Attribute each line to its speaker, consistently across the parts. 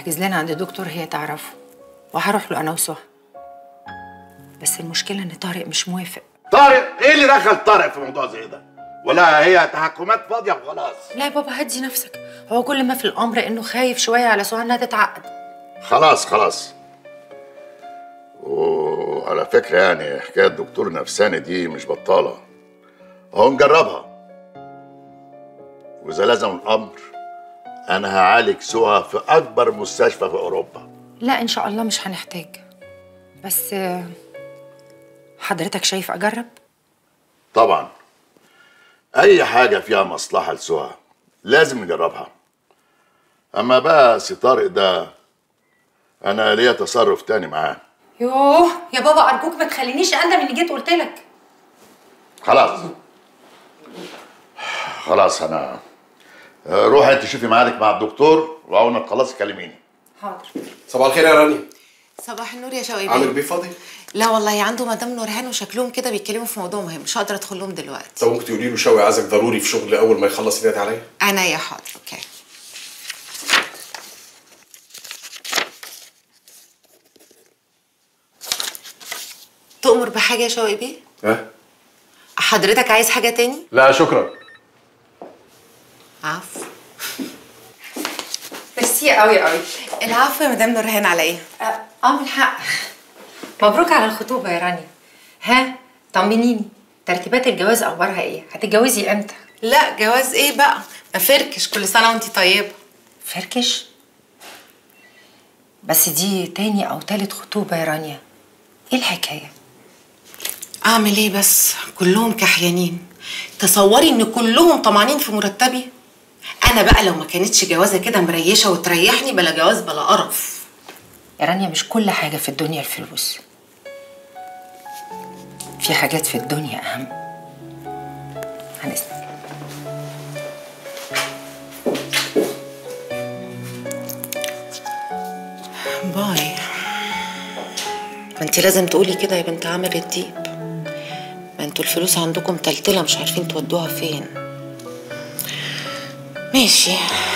Speaker 1: تحجز لنا عند دكتور هي تعرفه وهروح له انا وسهى بس المشكله ان طارق مش موافق
Speaker 2: طارق ايه اللي دخل طارق في موضوع زي ده ولا هي تحكمات فاضيه وخلاص
Speaker 1: لا يا بابا هدي نفسك هو كل ما في الامر انه خايف شويه على سهى انها تتعقد
Speaker 2: خلاص خلاص وعلى فكرة يعني حكاية دكتور نفساني دي مش بطالة اهو نجربها وإذا لزم الأمر أنا هعالج سوها في أكبر مستشفى في أوروبا
Speaker 1: لا ان شاء الله مش هنحتاج بس آه، حضرتك شايف اجرب
Speaker 2: طبعا أي حاجة فيها مصلحة لسوها لازم نجربها أما بقى سي طارق ده أنا ليا تصرف تاني معاه
Speaker 1: يوه يا بابا ارجوك ما تخلينيش اندم اني جيت قلت لك
Speaker 2: خلاص خلاص انا روحي انت شوفي ميعادك مع الدكتور واول ما تخلصي كلميني
Speaker 1: حاضر
Speaker 3: صباح الخير يا رانيا
Speaker 4: صباح النور يا شوقي
Speaker 3: عامل
Speaker 4: بيه
Speaker 3: بيه فاضي
Speaker 4: لا والله عنده مدام نورهان وشكلهم كده بيتكلموا في موضوع مهم مش هقدر ادخل لهم دلوقتي
Speaker 3: طب ممكن تقولي له شوقي عايزك ضروري في شغل اول ما يخلص ينادي عليا
Speaker 4: انا يا حاضر اوكي تؤمر بحاجه يا شوقي بيه
Speaker 3: ها
Speaker 4: حضرتك عايز حاجه تاني
Speaker 3: لا شكرا
Speaker 4: عفو
Speaker 1: ميرسي قوي قوي
Speaker 4: العفو يا مدام نورهان على ايه
Speaker 1: اه من حق مبروك على الخطوبه يا رانيا ها طمنيني ترتيبات الجواز اخبارها ايه هتتجوزي امتى
Speaker 4: لا جواز ايه بقى مفركش كل سنه وانت طيبه
Speaker 1: فركش بس دي تاني او تالت خطوبه يا رانيا ايه الحكايه
Speaker 4: اعمل ايه بس كلهم كحيانين تصوري ان كلهم طمعانين في مرتبي انا بقى لو ما كانتش جوازه كده مريشه وتريحني بلا جواز بلا قرف
Speaker 1: يا رانيا مش كل حاجه في الدنيا الفلوس في حاجات في الدنيا اهم عن اذنك
Speaker 4: باي ما انت لازم تقولي كده يا بنت عامر الديب ما انتوا الفلوس عندكم تلتلة مش عارفين تودوها فين ماشي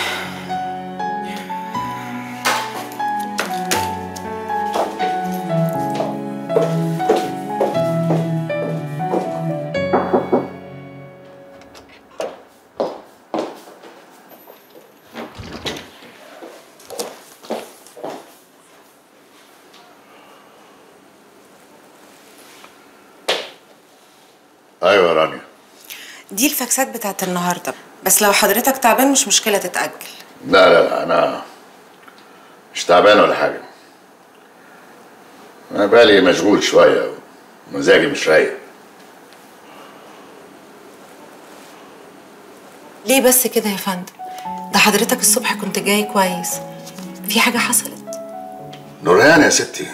Speaker 2: ايوه يا رانيا
Speaker 4: دي الفاكسات بتاعت النهارده بس لو حضرتك تعبان مش مشكله تتاجل
Speaker 2: لا لا لا انا مش تعبان ولا حاجه انا بالي مشغول شويه ومزاجي مش رايق
Speaker 4: ليه بس كده يا فندم ده حضرتك الصبح كنت جاي كويس في حاجه حصلت
Speaker 2: نورهان يا ستي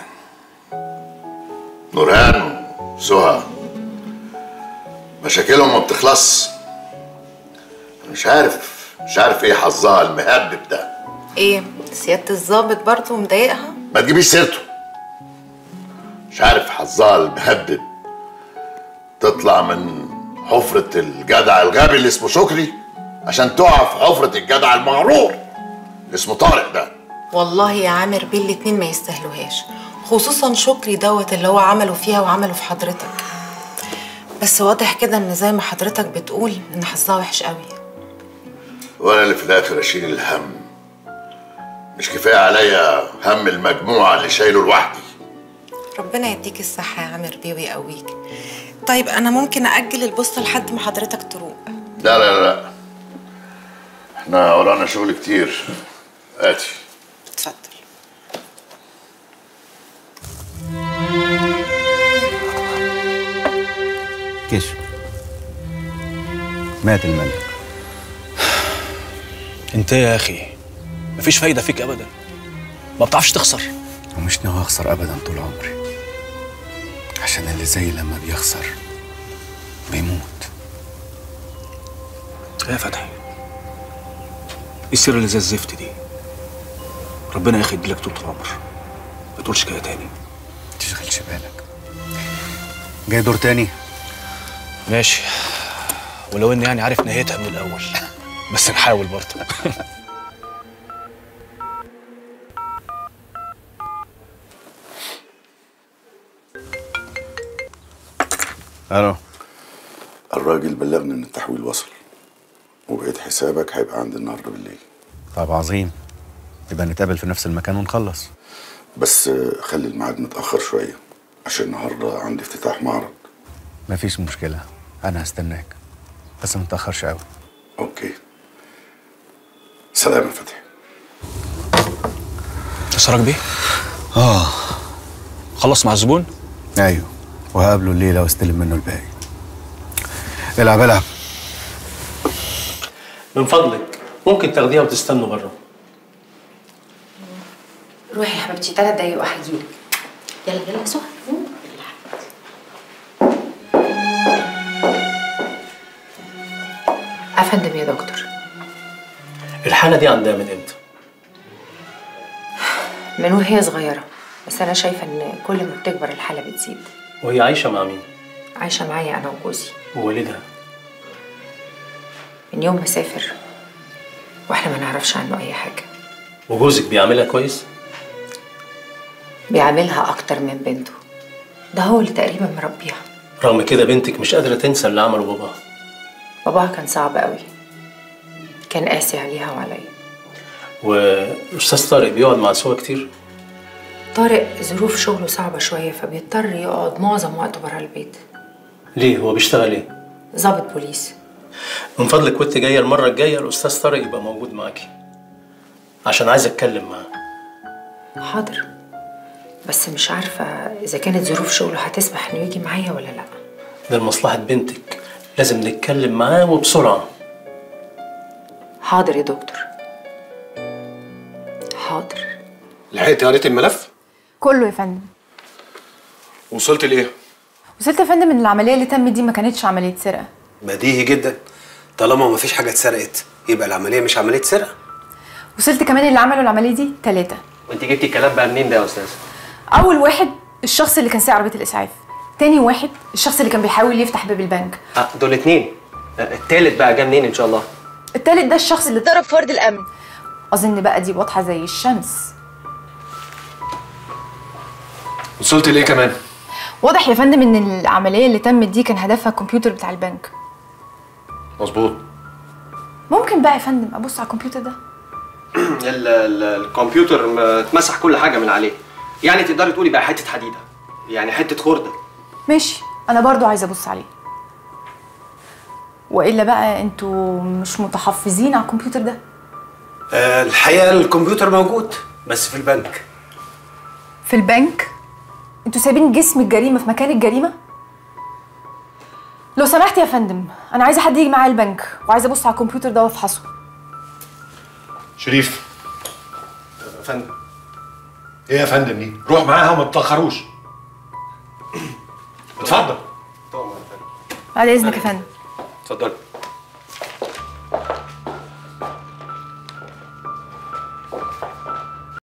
Speaker 2: نورهان وسهى مشاكلهم ما بتخلص مش عارف مش عارف ايه حظها المهبب ده
Speaker 4: ايه سياده الظابط برضه مضايقها
Speaker 2: ما تجيبيش سيرته مش عارف حظها المهبب تطلع من حفرة الجدع الغبي اللي اسمه شكري عشان تقع في حفرة الجدع المغرور اللي اسمه طارق ده
Speaker 4: والله يا عامر بيه الاتنين ما يستاهلوهاش خصوصا شكري دوت اللي هو عمله فيها وعمله في حضرتك بس واضح كده ان زي ما حضرتك بتقول ان حظها وحش قوي
Speaker 2: وانا اللي في الاخر اشيل الهم مش كفايه عليا هم المجموعه اللي شايله لوحدي
Speaker 4: ربنا يديك الصحة يا عامر بيه ويقويك طيب أنا ممكن أجل البوسطة لحد ما حضرتك تروق
Speaker 2: لا لا لا احنا ورانا شغل كتير اتي
Speaker 4: اتفضل
Speaker 5: كشف مات الملك
Speaker 6: انت يا اخي مفيش فايده فيك ابدا ما بتعرفش تخسر
Speaker 5: ومش ناوي اخسر ابدا طول عمري عشان اللي زي لما بيخسر بيموت
Speaker 6: يا فتحي ايه السر اللي زي الزفت دي ربنا يا اخي يديلك طول العمر ما تقولش كده تاني
Speaker 5: تشغلش بالك جاي دور تاني
Speaker 6: ماشي ولو اني يعني عارف نهايتها من الاول بس نحاول برضه
Speaker 5: الو
Speaker 2: الراجل بلغني ان التحويل وصل وبقيت حسابك هيبقى عندي النهارده بالليل
Speaker 5: طب عظيم يبقى نتقابل في نفس المكان ونخلص
Speaker 2: بس آه، خلي الميعاد متاخر شويه عشان النهارده عندي افتتاح معرض
Speaker 5: مفيش مشكله انا هستناك بس ما تاخرش قوي
Speaker 2: اوكي سلام يا فتحي
Speaker 6: تسرج بيه
Speaker 5: اه
Speaker 6: خلص مع الزبون
Speaker 5: ايوه وهقابله الليله واستلم منه الباقي العب العب
Speaker 7: من فضلك ممكن تاخديها وتستنوا بره
Speaker 1: روحي يا حبيبتي ثلاث دقايق وهجيلك يلا يلا يا سهى افندم يا دكتور
Speaker 7: الحالة دي عندها من امتى؟
Speaker 1: من وهي صغيرة بس أنا شايفة إن كل ما بتكبر الحالة بتزيد
Speaker 7: وهي عايشة مع مين؟
Speaker 1: عايشة معايا أنا وجوزي
Speaker 7: ووالدها
Speaker 1: من يوم ما سافر وإحنا ما نعرفش عنه أي حاجة
Speaker 7: وجوزك بيعملها كويس؟
Speaker 1: بيعاملها أكتر من بنته ده هو اللي تقريبا مربيها
Speaker 7: رغم كده بنتك مش قادرة تنسى اللي عمله باباها
Speaker 1: باباها كان صعب قوي كان قاسي عليها وعليا
Speaker 7: والأستاذ طارق بيقعد مع سوا كتير
Speaker 1: طارق ظروف شغله صعبة شوية فبيضطر يقعد معظم وقته برا البيت
Speaker 7: ليه هو بيشتغل ايه؟
Speaker 1: ضابط بوليس
Speaker 7: من فضلك وانت جاية المرة الجاية الأستاذ طارق يبقى موجود معاكي عشان عايز أتكلم معاه
Speaker 1: حاضر بس مش عارفة إذا كانت ظروف شغله هتسمح إنه يجي معايا ولا لأ
Speaker 7: ده لمصلحة بنتك لازم نتكلم معاه وبسرعة
Speaker 1: حاضر يا دكتور حاضر
Speaker 3: لحقت قريت الملف
Speaker 8: كله يا فندم
Speaker 3: وصلت لايه
Speaker 8: وصلت يا فندم ان العمليه اللي تمت دي ما كانتش عمليه سرقه
Speaker 9: بديهي جدا طالما ما فيش حاجه اتسرقت يبقى العمليه مش عمليه سرقه
Speaker 8: وصلت كمان اللي عملوا العمليه دي ثلاثه
Speaker 10: وانت جبتي الكلام بقى منين ده يا استاذ؟
Speaker 8: اول واحد الشخص اللي كان سايق عربيه الاسعاف تاني واحد الشخص اللي كان بيحاول يفتح باب البنك
Speaker 10: اه دول اتنين آه، التالت بقى جه منين ان شاء الله؟
Speaker 8: التالت ده الشخص اللي ضرب فرد الامن اظن بقى دي واضحه زي الشمس
Speaker 3: وصلت لايه كمان
Speaker 8: واضح يا فندم ان العمليه اللي تمت دي كان هدفها الكمبيوتر بتاع البنك
Speaker 3: مظبوط
Speaker 8: ممكن بقى يا فندم ابص على الكمبيوتر ده
Speaker 10: ال- ال- الكمبيوتر م- اتمسح كل حاجه من عليه يعني تقدري تقولي بقى حته حديده يعني حته خرده
Speaker 8: ماشي انا برضو عايزه ابص عليه والا بقى انتوا مش متحفظين على الكمبيوتر ده
Speaker 9: آه الحقيقه الكمبيوتر موجود بس في البنك
Speaker 8: في البنك انتوا سايبين جسم الجريمه في مكان الجريمه لو سمحت يا فندم انا عايزه حد يجي معايا البنك وعايزه ابص على الكمبيوتر ده وافحصه
Speaker 3: شريف
Speaker 10: يا فندم
Speaker 3: ايه يا فندم دي روح معاها وما تتاخروش اتفضل
Speaker 8: بعد اذنك يا فندم
Speaker 10: اتفضلي